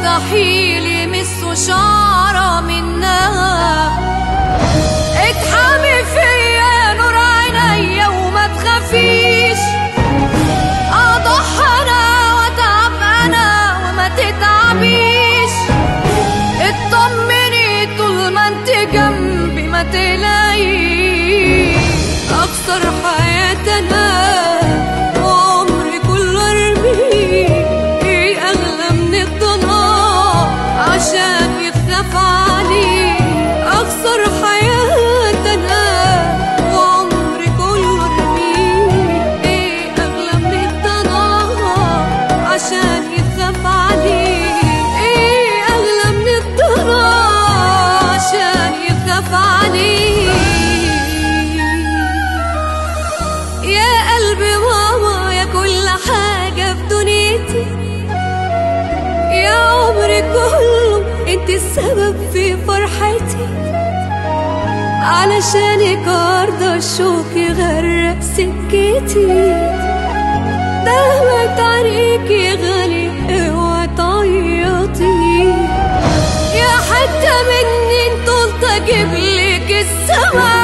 مستحيل يمسوا شعرة منها اتحامي فيا نور عينيا وما تخافيش اضحى انا واتعب انا وما تتعبيش اطمني طول ما انت جنبي ما تلاقيش اكثر حياتنا وعمري كله ارميه ايه اغلى من الضناء عشان يتخاف عليه اخسر حياتنا وعمري كله ارميه ايه اغلى من الضناء عشان يتخاف عليه ايه اغلى من الضناء عشان يتخاف عليه يا قلبي ماما يا كل حاجة في دنيتي يا عمري كله انت السبب في فرحتي علشانك ارضى الشوق يغرق سكتي دهمت عليكي غالي اوعى تعيطي يا حتة مني انت قلت اجيب لك السما